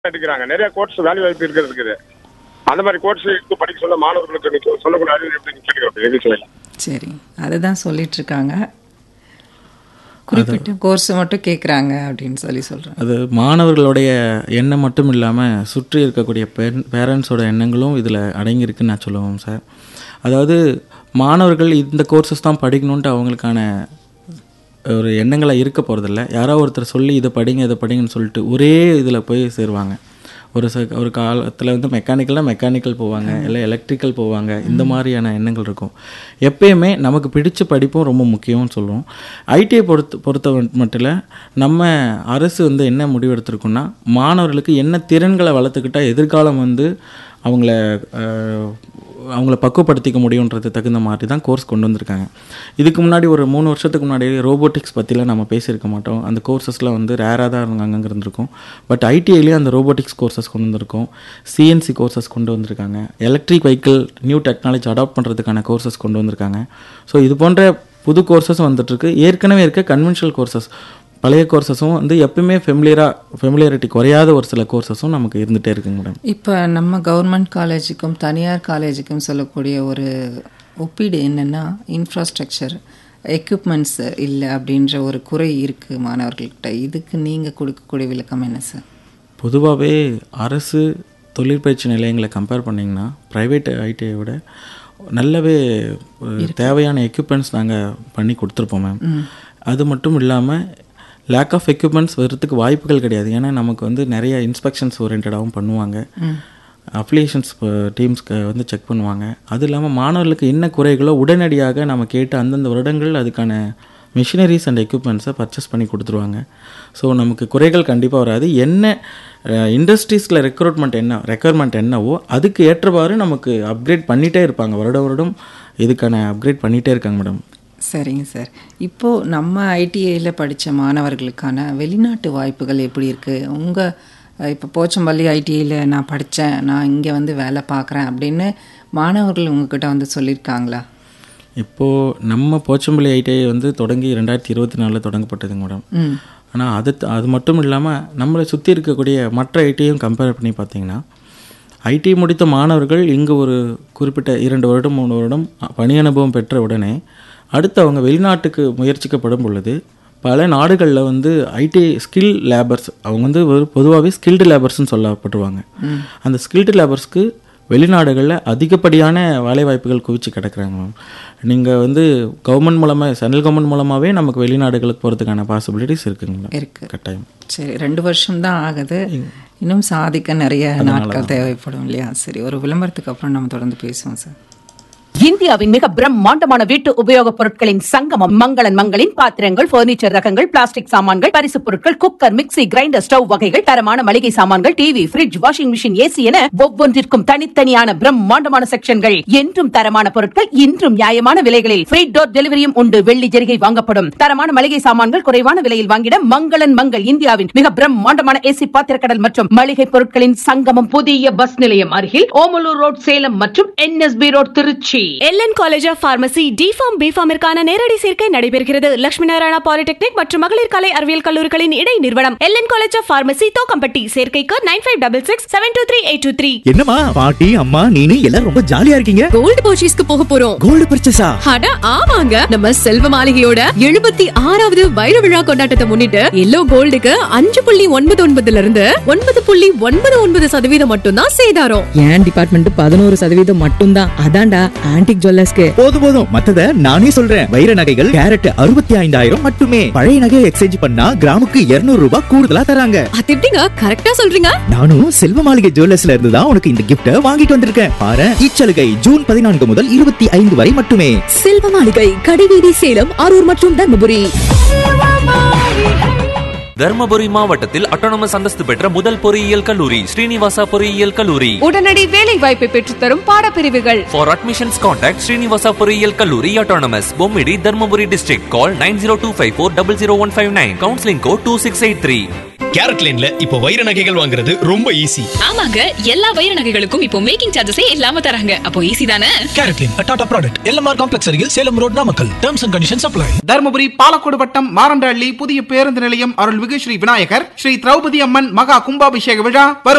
எடுக்கிறாங்க நிறைய கோர்ஸ் வேலை வாய்ப்பு இருக்கிறது இருக்குது அந்த மாதிரி கோர்ஸ் எடுத்து படிக்க சொல்ல மாணவர்களுக்கு நீங்க சொல்லக்கூடிய அறிவு எப்படி கேட்கிறோம் நிகழ்ச்சியில் சரி அதுதான் சொல்லிட்டு இருக்காங்க குறிப்பிட்ட கோர்ஸ் மட்டும் கேட்குறாங்க அப்படின்னு சொல்லி சொல்றாங்க அது மாணவர்களுடைய எண்ணம் மட்டும் இல்லாமல் சுற்றி இருக்கக்கூடிய பேரன் பேரண்ட்ஸோட எண்ணங்களும் இதில் அடங்கியிருக்குன்னு நான் சொல்லுவேன் சார் அதாவது மாணவர்கள் இந்த கோர்சஸ் தான் படிக்கணுன்ட்டு அவங்களுக்கான ஒரு எண்ணங்களை இருக்க போகிறதில்ல யாரோ ஒருத்தர் சொல்லி இதை படிங்க இதை படிங்கன்னு சொல்லிட்டு ஒரே இதில் போய் சேருவாங்க ஒரு ச ஒரு காலத்தில் வந்து மெக்கானிக்கல்னால் மெக்கானிக்கல் போவாங்க இல்லை எலக்ட்ரிக்கல் போவாங்க இந்த மாதிரியான எண்ணங்கள் இருக்கும் எப்பயுமே நமக்கு பிடிச்ச படிப்பும் ரொம்ப முக்கியம்னு சொல்லுவோம் ஐடிஐ பொறுத்து பொறுத்த மட்டும் நம்ம அரசு வந்து என்ன முடிவெடுத்திருக்கோம்னா மாணவர்களுக்கு என்ன திறன்களை வளர்த்துக்கிட்டா எதிர்காலம் வந்து அவங்கள அஹ், அவங்கள பக்குவப்படுத்திக்க முடியுன்றது தகுந்த மாதிரி தான் கோர்ஸ் கொண்டு வந்திருக்காங்க இதுக்கு முன்னாடி ஒரு மூணு வருஷத்துக்கு முன்னாடி ரோபோட்டிக்ஸ் பற்றிலாம் நம்ம பேசியிருக்க மாட்டோம் அந்த கோர்சஸ்லாம் வந்து ரேராக தான் இருந்தாங்க இருந்திருக்கும் பட் ஐடிஐலேயும் அந்த ரோபோட்டிக்ஸ் கோர்சஸ் கொண்டு வந்திருக்கோம் சிஎன்சி கோர்சஸ் கொண்டு வந்திருக்காங்க electric vehicle new technology adopt பண்ணுறதுக்கான கோர்சஸ் கொண்டு வந்திருக்காங்க ஸோ இது போன்ற புது கோர்சஸ் வந்துட்டுருக்கு ஏற்கனவே இருக்க கன்வென்ஷனல் கோர்சஸ் பழைய கோர்சஸும் வந்து எப்பயுமே ஃபெமிலியராக ஃபெமிலியாரிட்டி குறையாத ஒரு சில கோர்சஸும் நமக்கு இருந்துகிட்டே இருக்குங்க மேடம் இப்போ நம்ம கவர்மெண்ட் காலேஜுக்கும் தனியார் காலேஜுக்கும் சொல்லக்கூடிய ஒரு ஒப்பீடு என்னன்னா இன்ஃப்ராஸ்ட்ரக்சர் எக்யூப்மெண்ட்ஸ் இல்லை அப்படின்ற ஒரு குறை இருக்குது மாணவர்கள்கிட்ட இதுக்கு நீங்கள் கொடுக்கக்கூடிய விளக்கம் என்ன சார் பொதுவாகவே அரசு தொழிற்பயிற்சி நிலையங்களை கம்பேர் பண்ணிங்கன்னா ப்ரைவேட் ஐடிஐ விட நல்லாவே ஒரு தேவையான எக்யூப்மெண்ட்ஸ் நாங்கள் பண்ணி கொடுத்துருப்போம் மேம் அது மட்டும் இல்லாமல் லேக் ஆஃப் எக்யூப்மெண்ட்ஸ் வரதுக்கு வாய்ப்புகள் கிடையாது ஏன்னா நமக்கு வந்து நிறைய இன்ஸ்பெக்ஷன்ஸ் ஓரியன்டாகவும் பண்ணுவாங்க அப்ளிகேஷன்ஸ் டீம்ஸ்க்கு வந்து செக் பண்ணுவாங்க அது இல்லாமல் மாணவர்களுக்கு என்ன குறைகளோ உடனடியாக நம்ம கேட்டு அந்தந்த வருடங்கள் அதுக்கான மிஷினரிஸ் அண்ட் எக்யூப்மெண்ட்ஸை பர்ச்சேஸ் பண்ணி கொடுத்துருவாங்க ஸோ நமக்கு குறைகள் கண்டிப்பாக வராது என்ன இண்டஸ்ட்ரீஸில் ரெக்ரூட்மெண்ட் என்ன ரெக்குயர்மெண்ட் என்னவோ அதுக்கு ஏற்றவாறு நமக்கு அப்கிரேட் பண்ணிகிட்டே இருப்பாங்க வருட வருடம் இதுக்கான அப்கிரேட் பண்ணிகிட்டே இருக்காங்க மேடம் சரிங்க சார் இப்போது நம்ம ஐடிஐயில் படித்த மாணவர்களுக்கான வெளிநாட்டு வாய்ப்புகள் எப்படி இருக்குது உங்கள் இப்போ போச்சம்பள்ளி ஐடிஐயில் நான் படித்தேன் நான் இங்கே வந்து வேலை பார்க்குறேன் அப்படின்னு மாணவர்கள் உங்ககிட்ட வந்து சொல்லியிருக்காங்களா இப்போது நம்ம போச்சம்பள்ளி ஐடிஐ வந்து தொடங்கி ரெண்டாயிரத்தி இருபத்தி நாலில் தொடங்கப்பட்டதுங்க மேடம் ம் ஆனால் அது அது மட்டும் இல்லாமல் நம்மளை சுற்றி இருக்கக்கூடிய மற்ற ஐடியும் கம்பேர் பண்ணி பார்த்தீங்கன்னா ஐடி முடித்த மாணவர்கள் இங்கே ஒரு குறிப்பிட்ட இரண்டு வருடம் மூணு வருடம் பணி அனுபவம் பெற்ற உடனே அடுத்து அவங்க வெளிநாட்டுக்கு முயற்சிக்கப்படும் பொழுது பல நாடுகளில் வந்து ஐடி ஸ்கில் லேபர்ஸ் அவங்க வந்து ஒரு பொதுவாகவே ஸ்கில்டு லேபர்ஸ்னு சொல்லப்பட்டுருவாங்க அந்த ஸ்கில்டு லேபர்ஸ்க்கு வெளிநாடுகளில் அதிகப்படியான வேலைவாய்ப்புகள் குவிச்சு கிடக்குறாங்க மேம் நீங்கள் வந்து கவர்மெண்ட் மூலமாக சென்ட்ரல் கவர்மெண்ட் மூலமாகவே நமக்கு வெளிநாடுகளுக்கு போகிறதுக்கான பாசிபிலிட்டிஸ் இருக்குங்க இருக்கு கட்டாயம் சரி ரெண்டு வருஷம் தான் ஆகுது இன்னும் சாதிக்க நிறைய நாட்கள் தேவைப்படும் இல்லையா சரி ஒரு விளம்பரத்துக்கு அப்புறம் நம்ம தொடர்ந்து பேசுவோம் சார் இந்தியாவின் மிக பிரம்மாண்டமான வீட்டு உபயோகப் பொருட்களின் சங்கமம் மங்களன் மங்களின் பாத்திரங்கள் பர்னிச்சர் ரகங்கள் பிளாஸ்டிக் சாமான்கள் பரிசுப் பொருட்கள் குக்கர் மிக்ஸி கிரைண்டர் ஸ்டவ் வகைகள் தரமான மளிகை சாமான்கள் TV fridge washing machine AC என ஒவ்வொன்றிற்கும் தனித்தனியான பிரம்மாண்டமான செக்ஷன்கள் என்றும் தரமான பொருட்கள் இன்றும் நியாயமான விலைகளில் ஃப்ரீ டோர் டெலிவரியும் உண்டு வெள்ளி ஜெரிகை வாங்கப்படும் தரமான மளிகை சாமான்கள் குறைவான விலையில் வாங்கிட மங்களன் மங்கள் இந்தியாவின் மிக பிரம்மாண்டமான ஏசி பாத்திரக்கடல் மற்றும் மளிகை பொருட்களின் சங்கமம் புதிய பஸ் நிலையம் அருகில் ஓமலூர் ரோட் சேலம் மற்றும் NSP road Trichy LN college of pharmacy D Pharm பிஃபார்மிற்கான நேரடி சேர்க்கை நடைபெறுகிறது லட்சுமி நாராயணா பாலிடெக்னிக் மற்றும் மகளிர் கலை அறிவியல் கல்லூரிகளின் இடை நிறுவனம் LN college of pharmacy Thokkampatti சேர்க்கைக்கு nine five double six seven two three eight two three என்னம்மா பாட்டி அம்மா நீனு எல்லாரும் ரொம்ப ஜாலியா இருக்கீங்க கோல்டு பர்ச்சேஸ்க்கு போக போறோம் கோல்டு பர்ச்சேஸா அட ஆமாங்க நம்ம செல்வ மாளிகையோட எழுபத்தி ஆறாவது வைர விழா கொண்டாட்டத்தை முன்னிட்டு எல்லோ கோல்டுக்கு அஞ்சு புள்ளி ஒன்பது ஒன்பதுல இருந்து ஒன்பது புள்ளி ஒன்பது ஒன்பது சதவீதம் மட்டும்தான் சேதாரம் என் டிபார்ட்மெண்ட் பதினோரு சதவீதம் மட்டும்தான் அதான்டா ஆன்டிக் ஜுவல்லர்ஸ்க்கு போதும் போதும் மத்தத நானே சொல்றேன் வைர நகைகள் கேரட் அறுபத்தி ஐந்தாயிரம் மட்டுமே பழைய நகையை எக்ஸ்சேஞ்ச் பண்ணா கிராமுக்கு 200 ரூபாய் கூடுதலா தராங்க அது எப்படிங்க கரெக்டா சொல்றீங்க நானும் செல்வ மாளிகை ஜுவல்லர்ஸ்ல இருந்து தான் உனக்கு இந்த கிஃப்ட வாங்கிட்டு வந்திருக்கேன் பாரு இச்சலுகை ஜூன் பதினான்கு முதல் இருபத்தி ஐந்து வரை மட்டுமே செல்வ மாளிகை கடிவீதி சேலம் அரூர் மற்றும் தர்மபுரி தர்மபுரி மாவட்டத்தில் அட்டானமஸ் அந்தஸ்து பெற்ற முதல் பொறியியல் கல்லூரி ஸ்ரீனிவாசா பொறியியல் கல்லூரி உடனடி வேலை வாய்ப்பை பெற்றுத்தரும் பாடப்பிரிவுகள் ஃபார் அட்மிஷன்ஸ் கான்டாக்ட் ஸ்ரீனிவாசா பொறியியல் கல்லூரி autonomous Bommidi Dharmapuri district call nine zero two five four double zero one five nine counselling code two six eight three carat லைன்ல இப்போ வைர நகைகள் வாங்குறது ரொம்ப ஈஸி ஆமாங்க எல்லா வைர நகைகளுக்கும் இப்போ மேக்கிங் சார்ஜஸே இல்லாம தராங்க அப்போ ஈஸி தானே carat line Tata product LMR complex அருகில் Salem road Namakkal terms and conditions apply Dharmapuri Palacode வட்டம் மாரண்டஹள்ளி புதிய பேருந்து நிலையம் அருள்மிகு ஸ்ரீ விநாயகர் ஸ்ரீ திரௌபதி அம்மன் மகா கும்பாபிஷேக விழா வரும்